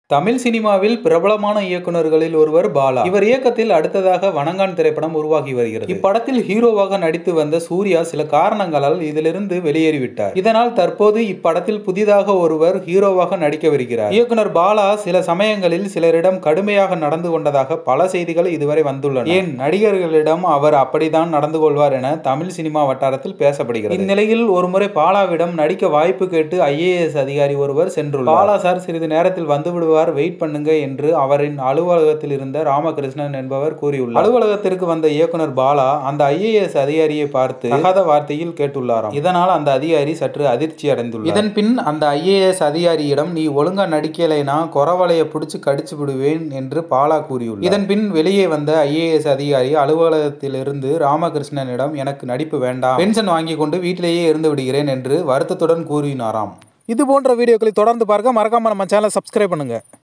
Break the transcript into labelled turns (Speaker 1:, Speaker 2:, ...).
Speaker 1: தமிழ் சினிமாவில் பிரபலமான இயக்குனர்களில் ஒருவர் பாலா இவர் இயக்கத்தில் அடுத்ததாக வணங்கான் திரைப்படம் உருவாகி வருகிறது இப்படத்தில் ஹீரோவாக நடித்து வந்த சூர்யா சில காரணங்களால் இதிலிருந்து வெளியேறிவிட்டார் இதனால் தற்போது இப்படத்தில் புதிதாக ஒருவர் ஹீரோவாக நடிக்க வருகிறார் இயக்குனர் பாலா சில சமயங்களில் சிலரிடம் கடுமையாக நடந்து கொண்டதாக பல செய்திகள் இதுவரை வந்துள்ளன ஏன் நடிகர்களிடம் அவர் அப்படித்தான் நடந்து கொள்வார் என தமிழ் சினிமா வட்டாரத்தில் பேசப்படுகிறது இந்நிலையில் ஒருமுறை பாலாவிடம் நடிக்க வாய்ப்பு கேட்டு ஐஏஎஸ் அதிகாரி ஒருவர் சென்றுள்ளார் பாலா சார் சிறிது நேரத்தில் வந்து விடுவார் வெயிட் பண்ணுங்க என்று அவரின் அலுவலகத்தில் இருந்த ராமகிருஷ்ணன் என்பவர் கூறியுள்ளார் அலுவலகத்திற்கு வந்த இயக்குனர் பாலா அந்த ஐஏஎஸ் அதிகாரியை பார்த்து தகாத வார்த்தையில் கேட்டுள்ளாராம் இதனால் அந்த அதிகாரி சற்று அதிர்ச்சி அடைந்துள்ளார் இதன் பின் அந்த ஐஏஎஸ் அதிகாரியிடம் நீ ஒழுங்கா நடிக்கலைனா குறவலைய பிடிச்சு கடிச்சு விடுவேன் என்று பாலா கூறியுள்ளார் இதன் பின் வெளியே வந்த ஐஏஎஸ் அதிகாரி அலுவலகத்திலிருந்து ராமகிருஷ்ணனிடம் எனக்கு நடிப்பு வேண்டாம் பென்ஷன் வாங்கி கொண்டு வீட்டிலேயே இருந்து விடுகிறேன் என்று வருத்தத்துடன் கூறினாராம் இது போன்ற வீடியோக்களை தொடர்ந்து பார்க்க மறக்காம நம்ம சேனலை சப்ஸ்கிரைப் பண்ணுங்க